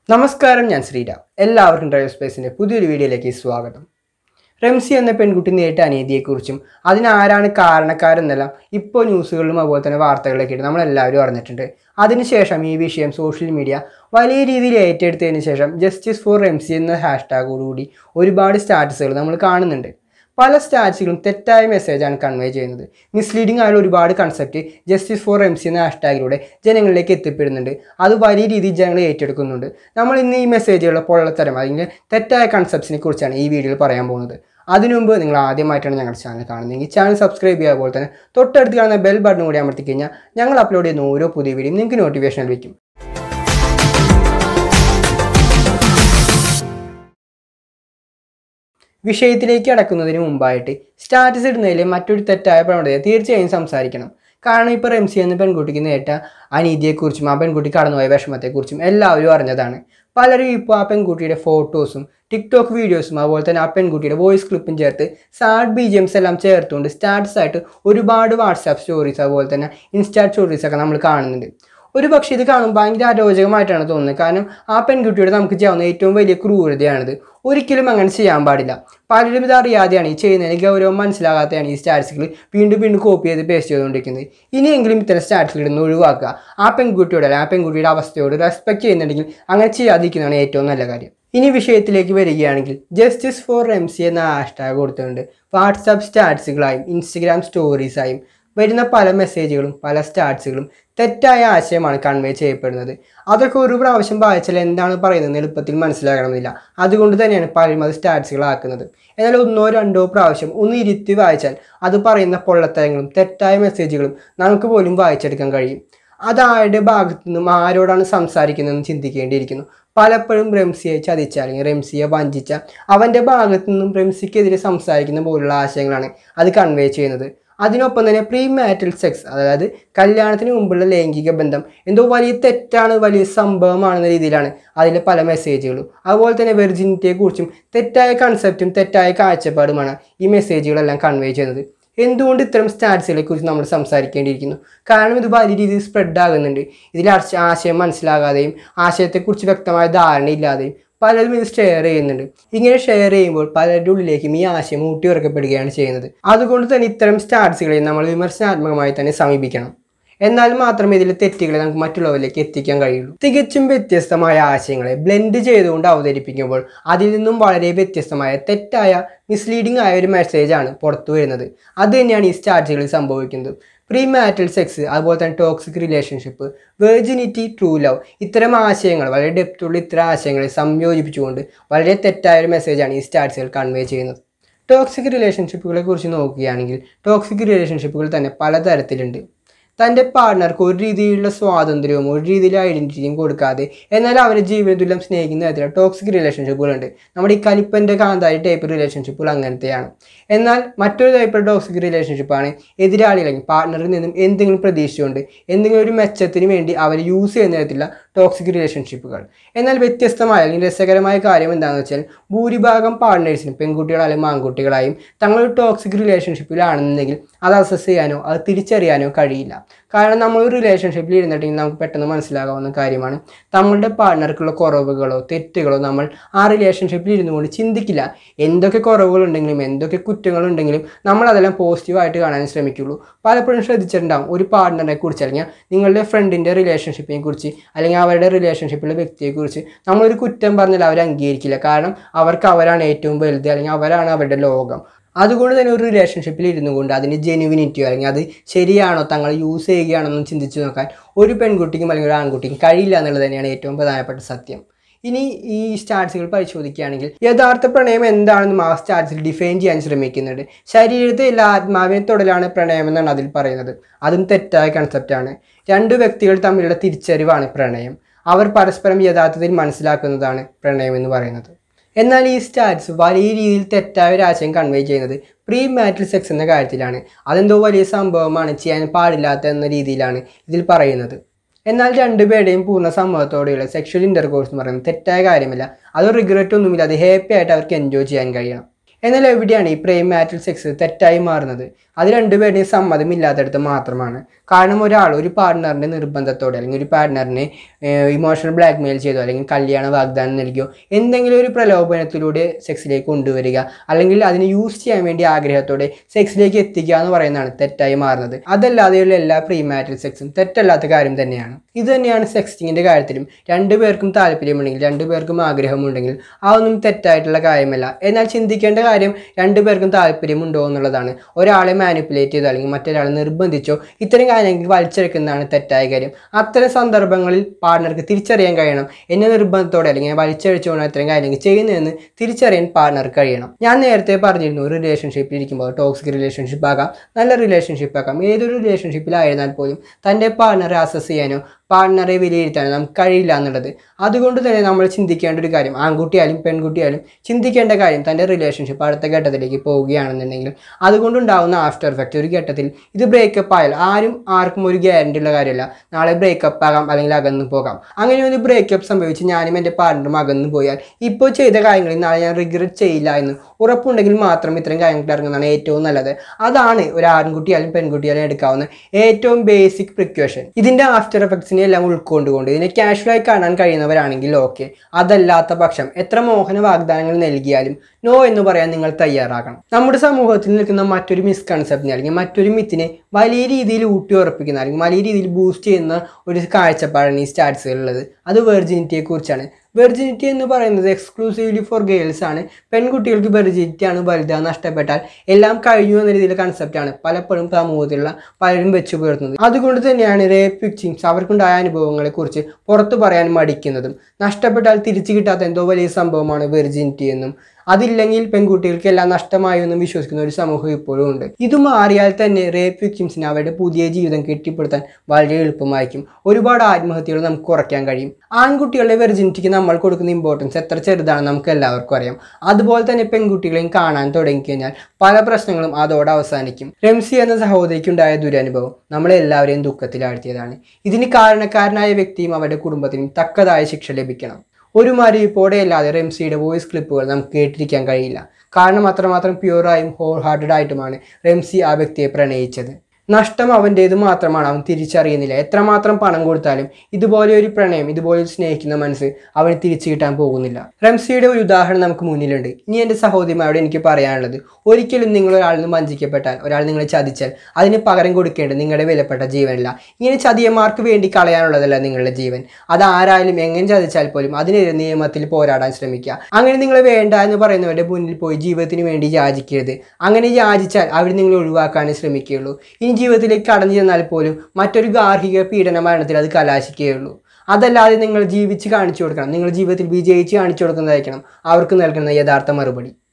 നമസ്കാരം ഞാൻ ശ്രീരാം എല്ലാവർക്കും ഡ്രൈവ് സ്പേസിൻ്റെ പുതിയൊരു വീഡിയോയിലേക്ക് സ്വാഗതം റംസി എന്ന പെൺകുട്ടി നേരിട്ട അനീതിയെക്കുറിച്ചും അതിനാരാണ് കാരണക്കാരെന്നെല്ലാം ഇപ്പോൾ ന്യൂസുകളിലും അതുപോലെ തന്നെ വാർത്തകളിലൊക്കെ ആയിട്ട് നമ്മളെല്ലാവരും അറിഞ്ഞിട്ടുണ്ട് അതിനുശേഷം ഈ വിഷയം സോഷ്യൽ മീഡിയ വലിയ രീതിയിൽ ഏറ്റെടുത്തതിന് ശേഷം ജസ്റ്റിസ് ഫോർ റംസി എന്ന ഹാഷ്ടാഗോടുകൂടി ഒരുപാട് സ്റ്റാറ്റസുകൾ നമ്മൾ കാണുന്നുണ്ട് പല സ്റ്റാറ്റ്സുകളും തെറ്റായ മെസ്സേജാണ് കൺവേ ചെയ്യുന്നത് മിസ്ലീഡിംഗ് ആയ ഒരുപാട് concept justice for M C എന്ന ഹാഷ്ടാഗിലൂടെ ജനങ്ങളിലേക്ക് എത്തിപ്പെടുന്നുണ്ട് അത് വലിയ രീതിയിൽ ജനങ്ങൾ ഏറ്റെടുക്കുന്നുണ്ട് നമ്മൾ ഇന്ന് ഈ മെസ്സേജുകളുടെ പൊള്ളത്തരം അല്ലെങ്കിൽ തെറ്റായ കൺസെപ്റ്റ്സിനെ കുറിച്ചാണ് ഈ വീഡിയോയിൽ പറയാൻ പോകുന്നത് അതിനുമുമ്പ് നിങ്ങൾ ആദ്യമായിട്ടാണ് ഞങ്ങളുടെ ചാനൽ കാണുന്നതെങ്കിൽ ചാനൽ സബ്സ്ക്രൈബ് ചെയ്യുക അതുപോലെ തന്നെ തൊട്ടടുത്ത് കാണുന്ന ബെൽ ബട്ടൺ കൂടി അമർത്തി കഴിഞ്ഞാൽ ഞങ്ങൾ അപ്ലോഡ് ചെയ്യുന്ന ഓരോ പുതിയ വീഡിയോ നിങ്ങൾക്ക് നോട്ടിഫിക്കേഷൻ ലഭിക്കും വിഷയത്തിലേക്ക് അടക്കുന്നതിന് മുമ്പായിട്ട് സ്റ്റാറ്റസ് ഇടുന്നതിലെ മറ്റൊരു തെറ്റായ പ്രവണതയെ തീർച്ചയായും സംസാരിക്കണം കാരണം ഇപ്പോൾ റംസി എന്ന പെൺകുട്ടിക്ക് നേരിട്ട അനീതിയെക്കുറിച്ചും ആ പെൺകുട്ടി കടന്നുപോയ വിഷമത്തെക്കുറിച്ചും എല്ലാവരും അറിഞ്ഞതാണ് പലരും ഇപ്പോൾ ആ പെൺകുട്ടിയുടെ ഫോട്ടോസും ടിക്ടോക്ക് വീഡിയോസും അതുപോലെ തന്നെ ആ പെൺകുട്ടിയുടെ വോയിസ് ക്ലിപ്പും ചേർത്ത് സാഡ് ബി ജി എംസ് എല്ലാം ചേർത്തുകൊണ്ട് സ്റ്റാറ്റസ് ആയിട്ട് ഒരുപാട് വാട്സാപ്പ് സ്റ്റോറീസ് അതുപോലെ തന്നെ ഇൻസ്റ്റാ സ്റ്റോറീസ് ഒക്കെ നമ്മൾ കാണുന്നുണ്ട് ഒരു പക്ഷേ ഇത് കാണുമ്പോൾ ഭയങ്കര അരോചകമായിട്ടാണ് തോന്നുന്നത് കാരണം ആ പെൺകുട്ടിയോട് നമുക്ക് ചെയ്യാവുന്ന ഏറ്റവും വലിയ ക്രൂരതയാണിത് ഒരിക്കലും അങ്ങനെ ചെയ്യാൻ പാടില്ല പലരും ഇത് അറിയാതെയാണ് ഈ ചെയ്യുന്നതിന് ഗൗരവം മനസ്സിലാകാതെയാണ് ഈ സ്റ്റാറ്റസുകൾ വീണ്ടും വീണ്ടും കോപ്പി ചെയ്ത് പേസ്റ്റ് ചെയ്തുകൊണ്ടിരിക്കുന്നത് ഇനിയെങ്കിലും ഇത്തരം സ്റ്റാറ്റസുകൾ ഇടുന്ന ഒഴിവാക്കുക ആ പെൺകുട്ടിയോട് അല്ലെങ്കിൽ ആ പെൺകുട്ടിയുടെ അവസ്ഥയോട് റെസ്പെക്ട് ചെയ്യുന്നുണ്ടെങ്കിൽ അങ്ങനെ ചെയ്യാതിരിക്കുന്നതാണ് ഏറ്റവും നല്ല കാര്യം ഇനി വിഷയത്തിലേക്ക് വരികയാണെങ്കിൽ ജസ്റ്റിസ് ഫോർ എം സി എന്ന ഹാഷ്ടാഗ് കൊടുത്തുകൊണ്ട് വാട്സാപ്പ് സ്റ്റാറ്റസുകളായും ഇൻസ്റ്റഗ്രാം സ്റ്റോറീസായും വരുന്ന പല മെസ്സേജുകളും പല സ്റ്റാറ്റ്സുകളും തെറ്റായ ആശയമാണ് കൺവേ ചെയ്യപ്പെടുന്നത് അതൊക്കെ ഒരു പ്രാവശ്യം വായിച്ചാൽ എന്താണ് പറയുന്നത് എളുപ്പത്തിൽ മനസ്സിലാകണമെന്നില്ല അതുകൊണ്ട് തന്നെയാണ് പലരും അത് സ്റ്റാറ്റ്സുകളാക്കുന്നത് എന്നാൽ ഒന്നോ രണ്ടോ പ്രാവശ്യം ഒന്ന് ഇരുത്തി വായിച്ചാൽ അത് പറയുന്ന പൊള്ളത്തരങ്ങളും തെറ്റായ മെസ്സേജുകളും നമുക്ക് പോലും വായിച്ചെടുക്കാൻ കഴിയും അത് ആരുടെ ഭാഗത്തു നിന്നും ആരോടാണ് സംസാരിക്കുന്നതെന്ന് ചിന്തിക്കേണ്ടിയിരിക്കുന്നു പലപ്പോഴും റംസിയെ ചതിച്ച അല്ലെങ്കിൽ റംസിയെ വഞ്ചിച്ച അവൻ്റെ ഭാഗത്തു നിന്നും റംസിക്കെതിരെ സംസാരിക്കുന്ന പോലുള്ള ആശയങ്ങളാണ് അത് കൺവേ ചെയ്യുന്നത് അതിനൊപ്പം തന്നെ പ്രീ മാറ്റൽ സെക്സ് അതായത് കല്യാണത്തിന് മുമ്പുള്ള ലൈംഗിക ബന്ധം എന്തോ വലിയ തെറ്റാണ് വലിയ സംഭവമാണെന്ന രീതിയിലാണ് അതിലെ പല മെസ്സേജുകളും അതുപോലെ തന്നെ വെർജിനിറ്റിയെക്കുറിച്ചും തെറ്റായ കൺസെപ്റ്റും തെറ്റായ കാഴ്ചപ്പാടുമാണ് ഈ മെസ്സേജുകളെല്ലാം കൺവേ ചെയ്യുന്നത് എന്തുകൊണ്ട് ഇത്തരം സ്റ്റാറ്റ്സുകളെ കുറിച്ച് നമ്മൾ സംസാരിക്കേണ്ടിയിരിക്കുന്നു കാരണം ഇത് വലിയ രീതിയിൽ സ്പ്രെഡ് ആകുന്നുണ്ട് ഇതിൽ ആശ- ആശയം മനസ്സിലാകാതെയും ആശയത്തെക്കുറിച്ച് വ്യക്തമായ ധാരണയില്ലാതെയും പലരും ഇത് ഷെയർ ചെയ്യുന്നുണ്ട് ഇങ്ങനെ ഷെയർ ചെയ്യുമ്പോൾ പലരുടെ ഉള്ളിലേക്കും ഈ ആശയം ഊട്ടിയുറക്കപ്പെടുകയാണ് ചെയ്യുന്നത് അതുകൊണ്ട് തന്നെ ഇത്തരം സ്റ്റാറ്റ്സുകളെ നമ്മൾ വിമർശനാത്മകമായി തന്നെ സമീപിക്കണം എന്നാൽ മാത്രമേ ഇതിലെ തെറ്റുകളെ നമുക്ക് മറ്റുള്ളവരിലേക്ക് എത്തിക്കാൻ കഴിയുള്ളൂ തികച്ചും വ്യത്യസ്തമായ ആശയങ്ങളെ ബ്ലെൻഡ് ചെയ്തുകൊണ്ട് അവതരിപ്പിക്കുമ്പോൾ അതിൽ നിന്നും വളരെ വ്യത്യസ്തമായ തെറ്റായ മിസ്ലീഡിംഗ് ആയ ഒരു മെസ്സേജാണ് പുറത്തു വരുന്നത് അത് തന്നെയാണ് ഈ സ്റ്റാറ്റുകളിൽ സംഭവിക്കുന്നത് പ്രീ മാറ്റൽ സെക്സ് അതുപോലെ തന്നെ toxic relationship virginity true love ഇത്തരം ആശയങ്ങൾ വളരെ ഡെപ്തുള്ള ഇത്തരം ആശയങ്ങളെ സംയോജിപ്പിച്ചുകൊണ്ട് വളരെ തെറ്റായ ഒരു മെസ്സേജാണ് ഈ സ്റ്റാറ്റ്സുകൾ കൺവേ ചെയ്യുന്നത് ടോക്സിക് റിലേഷൻഷിപ്പുകളെ കുറിച്ച് നോക്കുകയാണെങ്കിൽ ടോക്സിക് റിലേഷൻഷിപ്പുകൾ തന്നെ പലതരത്തിലുണ്ട് തൻ്റെ പാർട്ണർക്ക് ഒരു രീതിയിലുള്ള സ്വാതന്ത്ര്യവും ഒരു രീതിയിലുള്ള ഐഡൻറ്റിറ്റിയും കൊടുക്കാതെ എന്നാൽ അവരെ ജീവിതത്തിലും സ്നേഹിക്കുന്ന തരത്തിലുള്ള ടോക്സിക് റിലേഷൻഷിപ്പുകളുണ്ട് നമ്മുടെ ഈ കലിപ്പൻ്റെ കാന്താരി ടൈപ്പ് റിലേഷൻഷിപ്പുകൾ അങ്ങനത്തെയാണ് എന്നാൽ മറ്റൊരു ടൈപ്പ് ടോക്സിക് റിലേഷൻഷിപ്പാണ് എതിരാളി അല്ലെങ്കിൽ പാർട്ണറിൽ നിന്നും എന്തെങ്കിലും പ്രതീക്ഷിച്ചുകൊണ്ട് എന്തെങ്കിലും ഒരു മെച്ചത്തിന് വേണ്ടി അവർ യൂസ് ചെയ്യുന്ന തരത്തിലുള്ള ടോക്സിക് റിലേഷൻഷിപ്പുകൾ എന്നാൽ വ്യത്യസ്തമായ അല്ലെങ്കിൽ രസകരമായ കാര്യം എന്താണെന്ന് വെച്ചാൽ ഭൂരിഭാഗം പാർട്ട്നേഴ്സിനും പെൺകുട്ടികളായാലും ആൺകുട്ടികളായും തങ്ങളൊരു ടോക്സിക് റിലേഷൻഷിപ്പിലാണെന്നുണ്ടെങ്കിൽ അത് അസസ് ചെയ്യാനോ അത് തിരിച്ചറിയാനോ കഴിയില്ല കാരണം നമ്മൾ ഒരു റിലേഷൻഷിപ്പിൽ ഇരുന്നിട്ടുണ്ടെങ്കിൽ നമുക്ക് പെട്ടെന്ന് മനസ്സിലാകാവുന്ന കാര്യമാണ് നമ്മളുടെ പാർട്ണർക്കുള്ള കുറവുകളോ തെറ്റുകളോ നമ്മൾ ആ റിലേഷൻഷിപ്പിൽ ഇരുന്നുകൊണ്ട് ചിന്തിക്കില്ല എന്തൊക്കെ കുറവുകളുണ്ടെങ്കിലും എന്തൊക്കെ കുറ്റങ്ങളുണ്ടെങ്കിലും നമ്മൾ അതെല്ലാം പോസിറ്റീവായിട്ട് കാണാൻ ശ്രമിക്കുള്ളൂ പലപ്പോഴും ശ്രദ്ധിച്ചിട്ടുണ്ടാവും ഒരു പാർട്ണറിനെ കുറിച്ച് അല്ലെങ്കിൽ നിങ്ങളുടെ ഫ്രണ്ടിൻ്റെ റിലേഷൻഷിപ്പിനെ കുറിച്ച് അല്ലെങ്കിൽ അവരുടെ റിലേഷൻഷിപ്പിലെ വ്യക്തിയെക്കുറിച്ച് നമ്മളൊരു കുറ്റം പറഞ്ഞാൽ അവർ അംഗീകരിക്കില്ല കാരണം അവർക്ക് അവരാണ് ഏറ്റവും വലുത് അല്ലെങ്കിൽ അവരാണ് അവരുടെ ലോകം അതുകൊണ്ട് തന്നെ ഒരു റിലേഷൻഷിപ്പിൽ ഇരുന്നു കൊണ്ട് അതിൻ്റെ ജെനുവിനിറ്റിയോ അല്ലെങ്കിൽ അത് ശരിയാണോ തങ്ങൾ യൂസ് ചെയ്യുകയാണെന്നും ചിന്തിച്ച് നോക്കാൻ ഒരു പെൺകുട്ടിക്കും അല്ലെങ്കിൽ ഒരു ആൺകുട്ടിക്കും കഴിയില്ല എന്നുള്ളത് തന്നെയാണ് ഏറ്റവും പ്രധാനപ്പെട്ട സത്യം ഇനി ഈ സ്റ്റാറ്റ്സുകൾ പരിശോധിക്കുകയാണെങ്കിൽ യഥാർത്ഥ പ്രണയം എന്താണെന്നും ആ സ്റ്റാറ്റ്സിൽ ഡിഫൈൻ ചെയ്യാൻ ശ്രമിക്കുന്നുണ്ട് ശരീരത്തെ എല്ലാ ആത്മാവിനെ തൊടലാണ് പ്രണയം എന്നാണ് അതിൽ പറയുന്നത് അതും തെറ്റായ കൺസെപ്റ്റാണ് രണ്ട് വ്യക്തികൾ തമ്മിലുള്ള തിരിച്ചറിവാണ് പ്രണയം അവർ പരസ്പരം യഥാർത്ഥത്തിൽ മനസ്സിലാക്കുന്നതാണ് പ്രണയം എന്ന് പറയുന്നത് എന്നാൽ ഈ സ്റ്റാറ്റ്സ് വലിയ രീതിയിൽ തെറ്റായ ഒരു ആശയം കൺവേ ചെയ്യുന്നത് പ്രീ മാറ്റൽ സെക്സ് എന്ന കാര്യത്തിലാണ് അതെന്തോ വലിയ സംഭവമാണ് ചെയ്യാൻ പാടില്ലാത്ത എന്ന രീതിയിലാണ് ഇതിൽ പറയുന്നത് എന്നാൽ രണ്ടുപേരുടെയും പൂർണ്ണ സമ്മതത്തോടെയുള്ള സെക്ഷൽ ഇൻ്റർകോഴ്സ് എന്ന് പറയുന്നത് തെറ്റായ കാര്യമല്ല അത് റിഗ്രറ്റ് ഒന്നുമില്ല അത് ഹാപ്പി ആയിട്ട് അവർക്ക് എൻജോയ് ചെയ്യാൻ കഴിയണം എന്നാൽ എവിടെയാണ് ഈ പ്രേം മാറ്റൽ സെക്സ് തെറ്റായി മാറുന്നത് അത് രണ്ടുപേരുടെയും സമ്മതമില്ലാത്തടത്ത് മാത്രമാണ് കാരണം ഒരാൾ ഒരു പാർട്ട്ണറിൻ്റെ നിർബന്ധത്തോടെ അല്ലെങ്കിൽ ഒരു പാർട്ട്ണറിനെ ഇമോഷണൽ ബ്ലാക്ക് മെയിൽ ചെയ്തോ അല്ലെങ്കിൽ കല്യാണ വാഗ്ദാനം നൽകിയോ എന്തെങ്കിലും ഒരു പ്രലോഭനത്തിലൂടെ സെക്സിലേക്ക് കൊണ്ടുവരിക അല്ലെങ്കിൽ അതിനെ യൂസ് ചെയ്യാൻ വേണ്ടി ആഗ്രഹത്തോടെ സെക്സിലേക്ക് എത്തിക്കുക എന്ന് പറയുന്നതാണ് തെറ്റായി മാറുന്നത് അതല്ലാതെയുള്ള എല്ലാ പ്രീ മാരിറ്റൽ സെക്സും തെറ്റല്ലാത്ത കാര്യം തന്നെയാണ് ഇത് തന്നെയാണ് സെക്സിങ്ങിൻ്റെ കാര്യത്തിലും രണ്ടുപേർക്കും താല്പര്യമുണ്ടെങ്കിൽ രണ്ടുപേർക്കും ആഗ്രഹമുണ്ടെങ്കിൽ അതൊന്നും തെറ്റായിട്ടുള്ള കാര്യമല്ല എന്നാൽ ചിന്തിക്കേണ്ട കാര്യം രണ്ടുപേർക്കും താല്പര്യമുണ്ടോ എന്നുള്ളതാണ് ഒരാളെ മാനിപ്പുലേറ്റ് ചെയ്തോ അല്ലെങ്കിൽ മറ്റൊരാളെ നിർബന്ധിച്ചോ ഇത്തരം കാര്യങ്ങൾക്ക് വലിച്ചെടുക്കുന്നതാണ് തെറ്റായ കാര്യം അത്തരം സന്ദർഭങ്ങളിൽ പാർട്ണർക്ക് തിരിച്ചറിയാൻ കഴിയണം എന്നെ നിർബന്ധത്തോടെ അല്ലെങ്കിൽ ഞാൻ വലിച്ചഴിച്ചുകൊണ്ട് ഇത്തരം കാര്യങ്ങൾ ചെയ്യുന്നതെന്ന് തിരിച്ചറിയാൻ പാർട്ണർക്ക് കഴിയണം ഞാൻ നേരത്തെ പറഞ്ഞിരുന്നു ഒരു റിലേഷൻഷിപ്പിൽ ഇരിക്കുമ്പോൾ ടോക്സിക് റിലേഷൻഷിപ്പ് ആകാം നല്ല റിലേഷൻഷിപ്പ് ആകാം ഏതൊരു റിലേഷൻഷിപ്പിലായിരുന്നാൽ പോലും തൻ്റെ പാർട്ണറെ അസസ് ചെയ്യാനോ പാർട്ണറെ വിലയിരുത്താനോ നമുക്ക് കഴിയില്ല എന്നുള്ളത് അതുകൊണ്ട് തന്നെ നമ്മൾ ചിന്തിക്കേണ്ട ഒരു കാര്യം ആൺകുട്ടിയായാലും പെൺകുട്ടിയായാലും ചിന്തിക്കേണ്ട കാര്യം തൻ്റെ റിലേഷൻഷിപ്പ് അടുത്ത ഘട്ടത്തിലേക്ക് പോവുകയാണെന്നുണ്ടെങ്കിൽ അതുകൊണ്ടുണ്ടാകുന്ന ആഫ്റ്റർ എഫക്റ്റ് ഒരു ഘട്ടത്തിൽ ഇത് ബ്രേക്കപ്പ് ആയാൽ ആരും ആർക്കും ഒരു ഗ്യാരണ്ടി ഉള്ള കാര്യമല്ല നാളെ ബ്രേക്കപ്പ് ആകാം അല്ലെങ്കിൽ അകന്നു പോകാം അങ്ങനെ ഒരു ബ്രേക്കപ്പ് സംഭവിച്ച് ഞാനും എൻ്റെ പാർട്ണറും അകന്നു പോയാൽ ഇപ്പോൾ ചെയ്ത കാര്യങ്ങളിൽ നാളെ ഞാൻ റിഗ്രറ്റ് ചെയ്യില്ല എന്ന് ഉറപ്പുണ്ടെങ്കിൽ മാത്രം ഇത്തരം കാര്യങ്ങൾ ഇറങ്ങുന്നതാണ് ഏറ്റവും നല്ലത് അതാണ് ഒരു ആൺകുട്ടിയായാലും പെൺകുട്ടിയായാലും എടുക്കാവുന്ന ഏറ്റവും ബേസിക് പ്രിക്വേഷൻ ഇതിൻ്റെ ആഫ്റ്റർ എഫക്ട്സിനെ എല്ലാം ഉൾക്കൊണ്ടുകൊണ്ട് ഇതിനെ കാഷ്വലായി കാണാൻ കഴിയുന്നവരാണെങ്കിൽ ഓക്കെ അതല്ലാത്ത പക്ഷം എത്ര മോഹന വാഗ്ദാനങ്ങൾ നൽകിയാലും നോ എന്ന് പറയാൻ നിങ്ങൾ തയ്യാറാകണം നമ്മുടെ സമൂഹത്തിൽ നിൽക്കുന്ന മറ്റൊരു മിസ്കൺസെപ്റ്റിനെ അല്ലെങ്കിൽ മറ്റൊരു മിത്തിനെ വലിയ രീതിയിൽ ഊട്ടി ഉറപ്പിക്കുന്ന അല്ലെങ്കിൽ വലിയ രീതിയിൽ ബൂസ്റ്റ് ചെയ്യുന്ന ഒരു കാഴ്ചപ്പാടാണ് ഈ സ്റ്റാറ്റ്സുകളുള്ളത് അത് വെർജിനിറ്റിയെ കുറിച്ചാണ് വെർജിനിറ്റി എന്ന് പറയുന്നത് എക്സ്ക്ലൂസീവ്ലി ഫോർ ഗേൾസ് ആണ് പെൺകുട്ടികൾക്ക് വെർജിനിറ്റി ആണ് വലുതാ നഷ്ടപ്പെട്ടാൽ എല്ലാം കഴിഞ്ഞു എന്ന രീതിയിലുള്ള കൺസെപ്റ്റാണ് പലപ്പോഴും സമൂഹത്തിലുള്ള പലരും വെച്ചു പുലർത്തുന്നത് അതുകൊണ്ട് തന്നെയാണ് റേപ്പ് വിക്ടിംസ് അവർക്കുണ്ടായ അനുഭവങ്ങളെ കുറിച്ച് പുറത്തു പറയാൻ മടിക്കുന്നതും നഷ്ടപ്പെട്ടാൽ തിരിച്ചു കിട്ടാത്ത എന്തോ വലിയ സംഭവമാണ് വെർജിനിറ്റി എന്നും അതില്ലെങ്കിൽ പെൺകുട്ടികൾക്ക് എല്ലാം നഷ്ടമായി എന്നും വിശ്വസിക്കുന്ന ഒരു സമൂഹം ഇപ്പോഴും ഉണ്ട് ഇത് മാറിയാൽ തന്നെ റേപ്പ് വിക്ടിംസിന് അവരുടെ പുതിയ ജീവിതം കെട്ടിപ്പടുത്താൻ വളരെ എളുപ്പമായിരിക്കും ഒരുപാട് ആത്മഹത്യകൾ നമുക്ക് കുറയ്ക്കാൻ കഴിയും ആൺകുട്ടികളുടെ വെർജിനിറ്റിക്ക് നമ്മൾ കൊടുക്കുന്ന ഇമ്പോർട്ടൻസ് എത്ര ചെറുതാണെന്ന് നമുക്ക് എല്ലാവർക്കും അറിയാം അതുപോലെ തന്നെ പെൺകുട്ടികളെയും കാണാൻ തുടങ്ങിക്കഴിഞ്ഞാൽ പല പ്രശ്നങ്ങളും അതോടെ അവസാനിക്കും റംസി എന്ന സഹോദരിക്കുണ്ടായ ദുരനുഭവം നമ്മളെല്ലാവരെയും ദുഃഖത്തിലാഴ്ത്തിയതാണ് ഇതിന് കാരണക്കാരനായ വ്യക്തിയും അവരുടെ കുടുംബത്തിനും തക്കതായ ശിക്ഷ ലഭിക്കണം ഒരു മരിപ്പോടെ അല്ലാതെ റെംസിയുടെ വോയിസ് ക്ലിപ്പുകൾ നമുക്ക് കേട്ടിരിക്കാൻ കഴിയില്ല കാരണം അത്രമാത്രം പ്യുവറായും ഹോൾ ഹാർട്ടഡ് ആയിട്ടുമാണ് റെംസി ആ വ്യക്തിയെ പ്രണയിച്ചത് നഷ്ടം അവൻ്റേത് മാത്രമാണ് അവൻ തിരിച്ചറിയുന്നില്ല എത്രമാത്രം പണം കൊടുത്താലും ഇതുപോലെ ഒരു പ്രണയം ഇതുപോലെ ഒരു സ്നേഹിക്കുന്ന മനസ്സ് അവന് തിരിച്ചു കിട്ടാൻ പോകുന്നില്ല റംസിയുടെ ഒരു ഉദാഹരണം നമുക്ക് മുന്നിലുണ്ട് ഇനി എൻ്റെ സഹോദരിമാരോട് എനിക്ക് പറയാനുള്ളത് ഒരിക്കലും നിങ്ങൾ ഒരാളിൽ നിന്ന് വഞ്ചിക്കപ്പെട്ടാൽ ഒരാൾ നിങ്ങളെ ചതിച്ചാൽ അതിന് പകരം കൊടുക്കേണ്ടത് നിങ്ങളുടെ വിലപ്പെട്ട ജീവനല്ല ഇങ്ങനെ ചതിയന്മാർക്ക് വേണ്ടി കളയാനുള്ളതല്ല നിങ്ങളുടെ ജീവൻ അത് ആരായാലും എങ്ങനെ ചതിച്ചാൽ പോലും അതിനെതിരെ നിയമത്തിൽ പോരാടാൻ ശ്രമിക്കുക അങ്ങനെ നിങ്ങൾ വേണ്ട എന്ന് പറയുന്നവരുടെ മുന്നിൽ പോയി ജീവിതത്തിന് വേണ്ടി യാചിക്കരുത് അങ്ങനെ യാചിച്ചാൽ അവർ നിങ്ങളെ ഒഴിവാക്കാനേ ശ്രമിക്കുകയുള്ളൂ ഇനി ജീവിതത്തിലേക്ക് കടന്നു ചെന്നാൽ പോലും മറ്റൊരു ഗാർഹിക പീഡന മരണത്തിൽ അത് കലാശിക്കുകയുള്ളൂ അതല്ലാതെ നിങ്ങൾ ജീവിച്ച് കാണിച്ചു കൊടുക്കണം നിങ്ങൾ ജീവിതത്തിൽ വിജയിച്ച് കാണിച്ചു കൊടുക്കുന്നതായിരിക്കണം അവർക്ക് നൽകുന്ന യഥാർത്ഥ മറുപടി